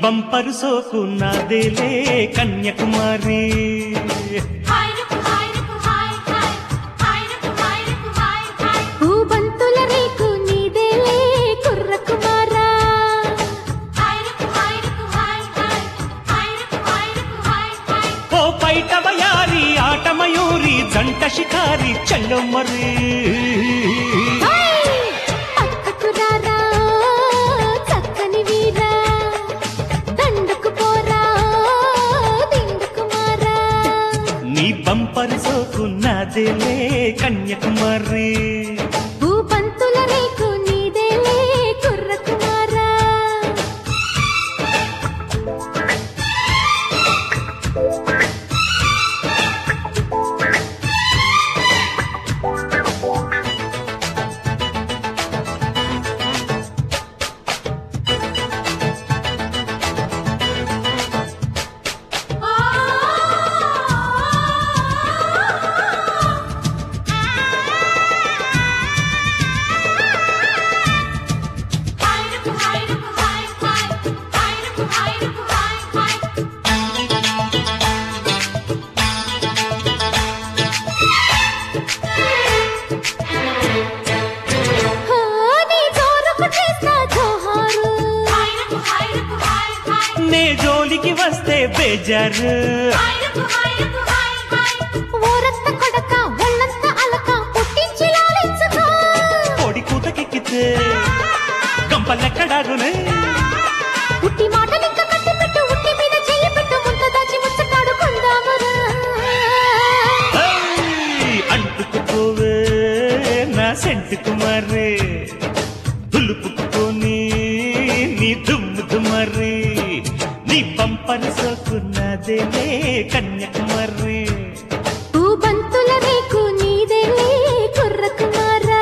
Bumper సోకు నాదేలే కన్యాకుమారి భూబంతుల రేకు నీదేలే కుర్ర కుమారా ఓ పైట వయారి ఆట మయూరి జంట షికారి చల్లో మరి పక్కకు రారా చక్కని వీరా దండకు పోరా దిండుకు మారా నీ బంపరు సోకు నాదేలే కన్యాకుమారి భూబంతుల రేకు నీదేలే కుర్ర కుమారా హో, నీ జోరుకు చేస్తా జోహారు నే జోలికి వస్తే బేజారు ఊరంత కొడక ఒళ్ళంత అలక పుట్టించి లాలించుకో పొడి కూతకెక్కితే గంపలెక్కడారునే పుట్టి మాటలింక కట్టి పెట్టు ఉట్టి మీద చెయ్యి పెట్టు ముంత దాచి ముచ్చటాడుకుందామురా ఏయ్, అంటుకుపోవే నా సెంటు కుమారే దులుపుకుపోని నీ దుమ్ము దుమరి నీ పంపని సోకున్నదేలే కన్యాకుమారి భూబంతుల రేకు నీదేలే కుర్ర కుమారా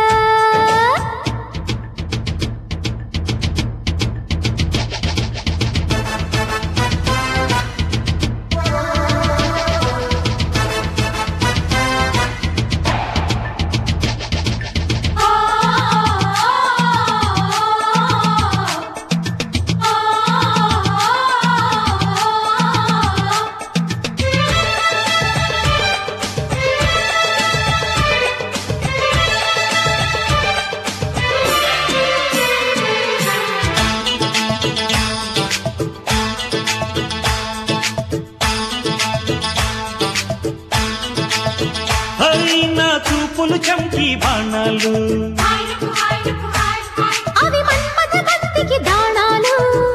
హై నా చూపులు చంకి బాణాలు అవి మన్మథ బంతికి దాణాలు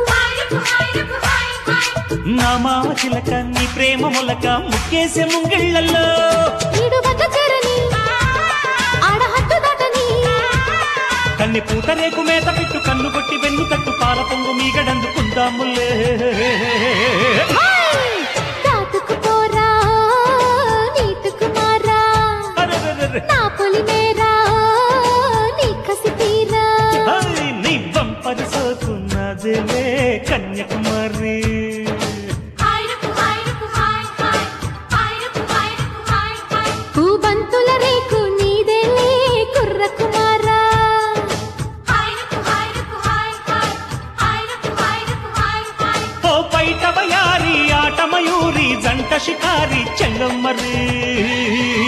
నా మామ చిలక నీ ప్రేమ మొలక ముక్కేసే ముంగిళ్ళల్లో ఈడు వద్ద చెరని ఆడ హద్దు దాటని కన్ని పూట రేకు మేత పెట్టు కన్ను కొట్టి వెన్ను తట్టు పాల పొంగు మీగడందుకుందాములే దాటుకు పోరా నీటుకు మారా అరెరెరెరె. నా పొలి మేరా నీ కసి తీరా హై, నీ బంపరు సోకున్నదిలే కన్యాకుమారి భూబంతుల రేకు నీదేలే కుర్ర కుమారా ఓ పైట వయారి ఆట మయూరి జంట షికారి చెల్లమ్మరి